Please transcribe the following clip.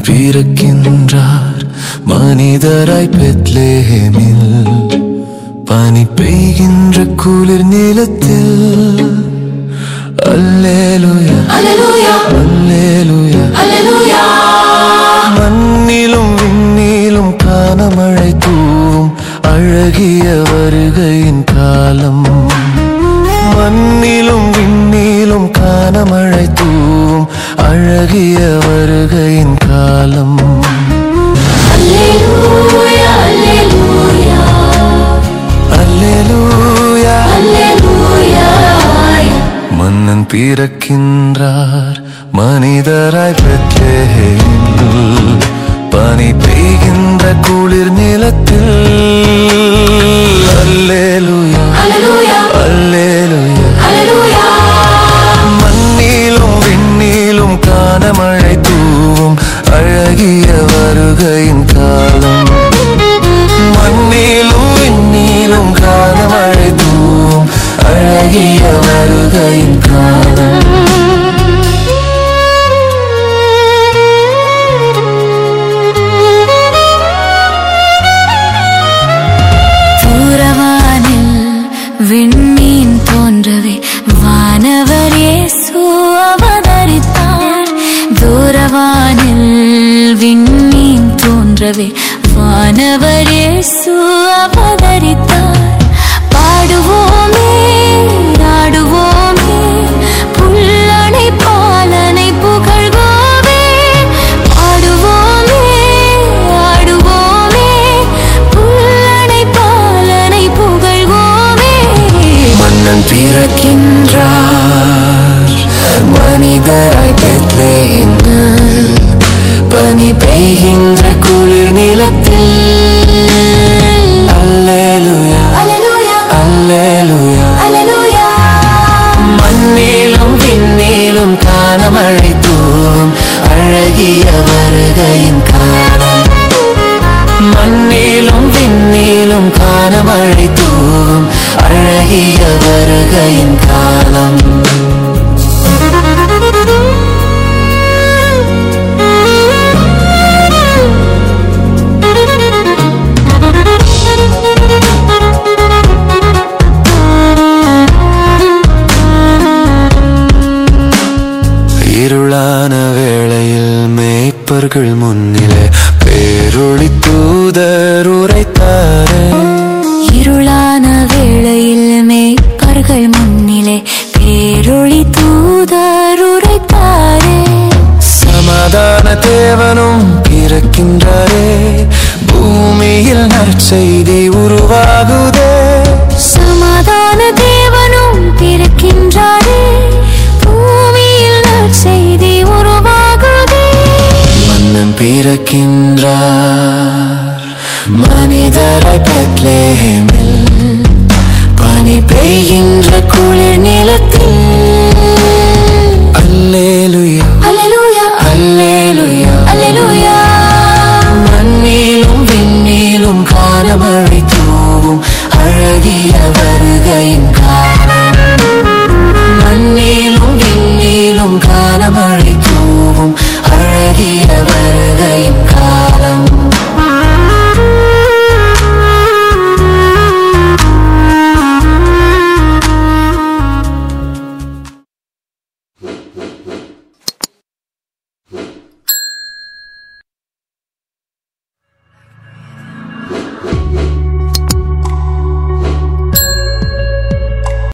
பிறக்கின்றார் மனிதராய் பெத்லேஹேமில் பனி பெய்கின்ற குளிர் நிலத்தில் அல்லேலுயா Hallelujah, அல்லேலுயா hallelujah. மண்ணிலும் விண்ணிலும் காணமழை தூவும் அழகிய வருகையின் காலம் மண்ணிலும் விண்ணிலும் காணமழை தூவும் அழகிய வருகையின் காலம் Hallelujah, hallelujah, அல்லேலூயா hallelujah. மன்னன் பிறக்கின்றார் மனிதராய் பெற்றேன் பனி பெய்கின்ற குளிர் நிலத்தில் அல்லேலுயா Hallelujah, அல்லேலுயா hallelujah. மண்ணிலும் விண்ணிலும் காண மழை தூவும் அழகிய வருகையின் காலம் மண்ணிலும் விண்ணிலும் காண மழை தூவும் அழகிய வருகையின் காலம் தூரவானில் விண்மீன் தோன்றவே வானவர் இயேசு அவதரித்தார் தூரவானில் விண்மீன் தோன்றவே வானவர் இயேசு அவதரித்தார் பாடுவோமே ஆடுவோமே புல்லனை பாலனை புகழ்வோமே பாடுவோமே ஆடுவோமே புல்லனை பாலனை புகழ்வோமே மன்னன் பிறக்கின்றார் மனிதராய் பெத்லேஹேமில் பனி பெய்கின்ற குளிர் நிலத்தில் அல்லேலுயா Hallelujah, அல்லேலுயா hallelujah. மண்ணிலும் விண்ணிலும் காண மழை தூவும் அழகிய வருகையின் காலம் மண்ணிலும் விண்ணிலும் காண மழை தூவும் அழகிய வருகையின் காலம் இருளான வேளையில் மேய்ப்பர்கள் முன்னிலே பேரொளி தூதர் உரைத்தாரே இருளான வேளையில் மேய்ப்பர்கள் முன்னிலே பேரொளி தூதர் உரைத்தாரே சமாதான தேவனும் பிறக்கின்றாரே பூமியில் நற்செய்தி உருவாகுதே சமாதான தேவனும் பிறக்கின்றாரே பூமியில் நற்செய்தி உருவாகுதே மன்னன் பிறக்கின்றார் மனிதராய் பெத்லேஹேமில் பனி பெய்கின்ற குளிர் நிலத்தில் அல்லேலுயா Hallelujah, அல்லேலுயா hallelujah. மண்ணிலும் விண்ணிலும் காணமழை தூவும் அழகிய வருகையின் காலம்